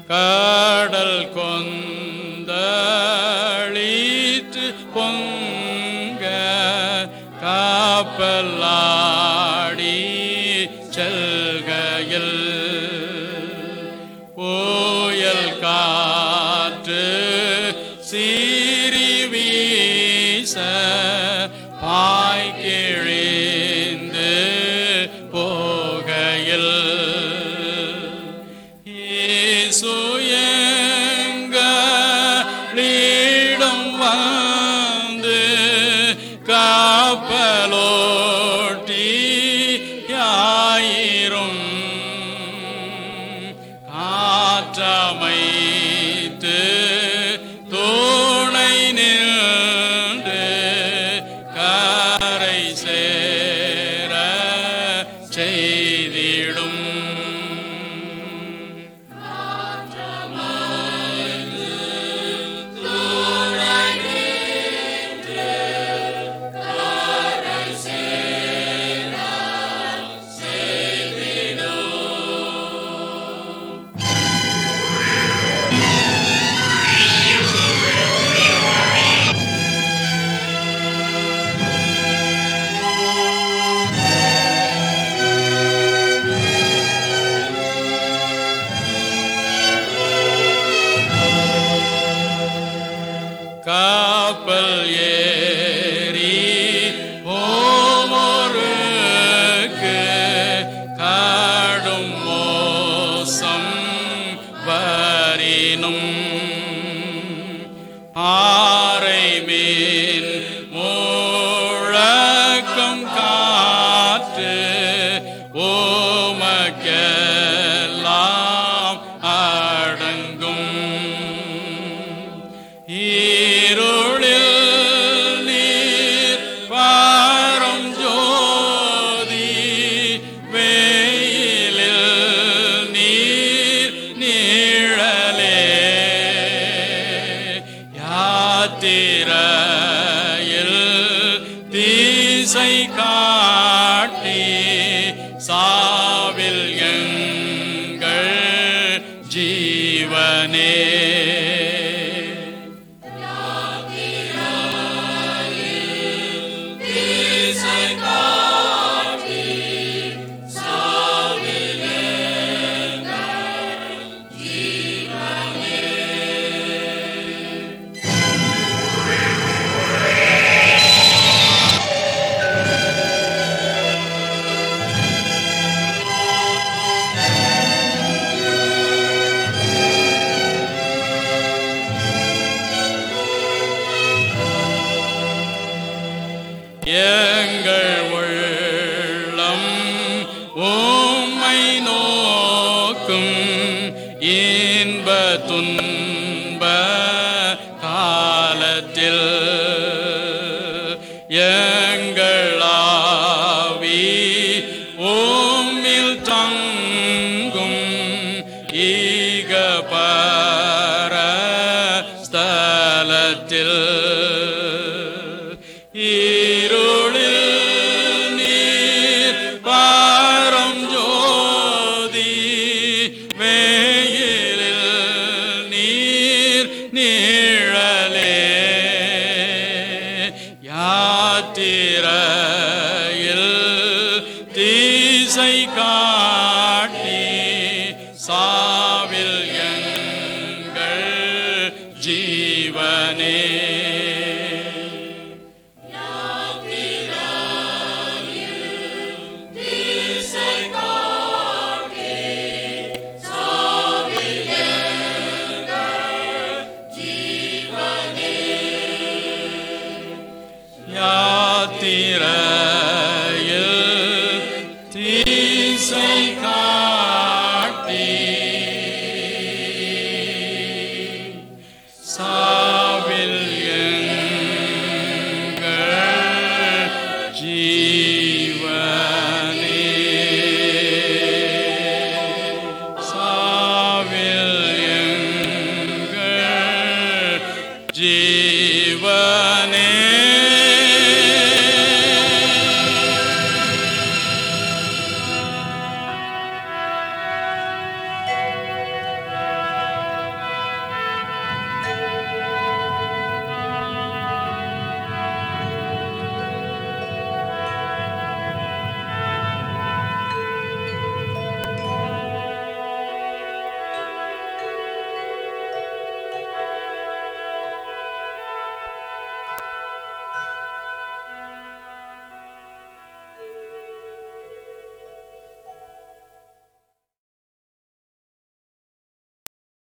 கடல் கொந்தளித்து பொங்க காப்பலாடி செல்கையில் புயல் காற்று சீறி வீச பாய்கிழிந்து போகையில் இயேசுயங்களிடம் வந்து காப்பலோட்டி யாயிரும் காற்றமைத்து துணை நின்று கரை சேர செய்திடும் காப்பல் ஏறி போமோருக்கு காடும் மோசம் வரினும் ஆரை மீன் முழக்கம் காற்று ஓமக்கெல்லாம் அடங்கும் ஈருளில் நீர் பாரம் ஜோதி வெயிலில் நீர் நீழலே யாத்திரையில் தீசை காட்டி சாவில் எங்கள் ஜீவனே எங்கள் உள்ளம் உம்மை நோக்கும் இன்ப துன்ப காலத்தில் எங்கள் ஆவி உம்மில் தங்கும் ஈக பர ஸ்தலத்தில் இருளில் நீர் பாரம் ஜோதி வெயிலில் நீர் நீழலே யாத்திரையில் தீசை காட்டி சாவில் எங்கள் ஜீவனே யாத்திரையில் தீசை கா